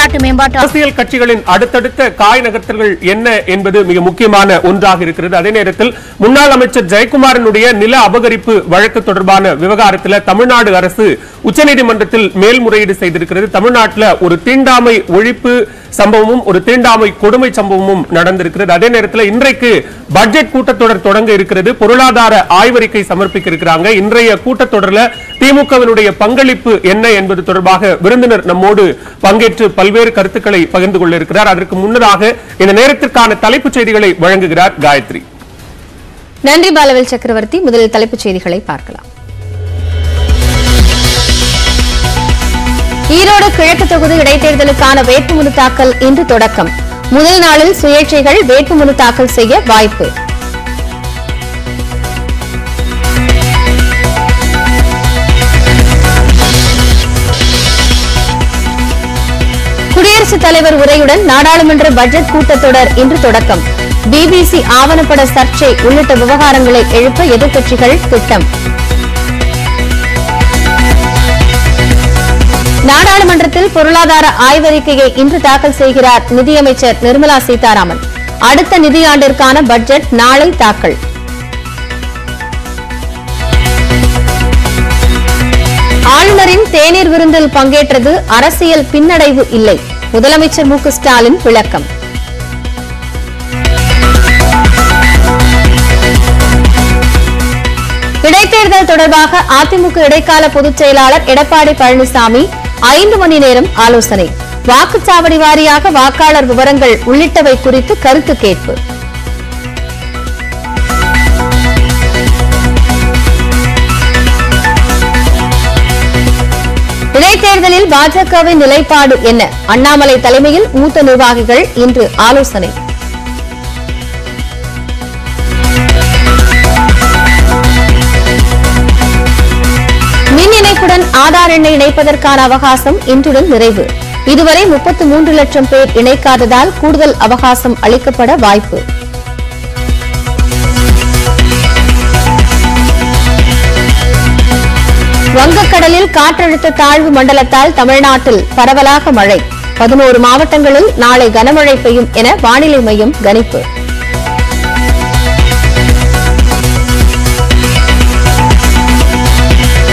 விளையாட்டு மேம்பாட்டு அரசியல் கட்சிகளின் அடுத்தடுத்த காய் நகர்த்தல்கள் என்ன என்பது மிக முக்கியமான ஒன்றாக இருக்கிறது அதே நேரத்தில் முன்னாள் அமைச்சர் ஜெயக்குமாரனுடைய நில அபகரிப்பு வழக்கு தொடர்பான விவகாரத்தில் தமிழ்நாடு அரசு உச்சநீதிமன்றத்தில் மேல்முறையீடு செய்திருக்கிறது தமிழ்நாட்டில் ஒரு தீண்டாமை ஒழிப்பு சம்பவமும் ஒரு தீண்டாமை கொடுமை சம்பவமும் நடந்திருக்கிறது அதே நேரத்தில் இன்றைக்கு பட்ஜெட் கூட்டத்தொடர் தொடங்க இருக்கிறது பொருளாதார ஆய்வறிக்கை சமர்ப்பிக்க இருக்கிறாங்க இன்றைய கூட்டத்தொடரில் திமுகவினுடைய பங்களிப்பு என்ன என்பது தொடர்பாக விருந்தினர் நம்மோடு பங்கேற்று பல்வேறு கருத்துக்களை பகிர்ந்து கொள்ள இருக்கிறார் அதற்கு முன்னதாக இந்த நேரத்திற்கான தலைப்புச் செய்திகளை வழங்குகிறார் காயத்ரி நன்றி பாலவேல் சக்கரவர்த்தி முதலில் தலைப்புச் செய்திகளை பார்க்கலாம் ஈரோடு கிழக்கு தொகுதி இடைத்தேர்தலுக்கான வேட்புமனு தாக்கல் இன்று தொடக்கம் முதல் நாளில் சுயேட்சைகள் வேட்புமனு தாக்கல் செய்ய வாய்ப்பு குடியரசுத் தலைவர் உரையுடன் நாடாளுமன்ற பட்ஜெட் கூட்டத்தொடர் இன்று தொடக்கம் பிபிசி ஆவணப்பட சர்ச்சை உள்ளிட்ட விவகாரங்களை எழுப்ப எதிர்க்கட்சிகள் திட்டம் நாடாளுமன்றத்தில் பொருளாதார ஆய்வறிக்கையை இன்று தாக்கல் செய்கிறார் நிதியமைச்சர் நிர்மலா சீதாராமன் அடுத்த நிதியாண்டிற்கான பட்ஜெட் நாளை தாக்கல் ஆளுநரின் தேநீர் விருந்தில் பங்கேற்றது அரசியல் பின்னடைவு இல்லை முதலமைச்சர் மு க ஸ்டாலின் விளக்கம் இடைத்தேர்தல் தொடர்பாக அதிமுக இடைக்கால பொதுச் செயலாளர் எடப்பாடி பழனிசாமி ஐந்து மணி நேரம் ஆலோசனை வாக்குச்சாவடி வாரியாக வாக்காளர் விவரங்கள் உள்ளிட்டவை குறித்து கருத்து கேட்பு இடைத்தேர்தலில் பாஜகவின் நிலைப்பாடு என்ன அண்ணாமலை தலைமையில் மூத்த நிர்வாகிகள் இன்று ஆலோசனை மின் இணைப்புடன் ஆதார் எண்ணை இணைப்பதற்கான அவகாசம் இன்றுடன் நிறைவு இதுவரை முப்பத்து மூன்று லட்சம் பேர் இணைக்காததால் கூடுதல் அவகாசம் அளிக்கப்பட வாய்ப்பு வங்கக்கடலில் காற்றழுத்த தாழ்வு மண்டலத்தால் தமிழ்நாட்டில் பரவலாக மழை பதினோரு மாவட்டங்களில் நாளை கனமழை பெய்யும் என வானிலை மையம் கணிப்பு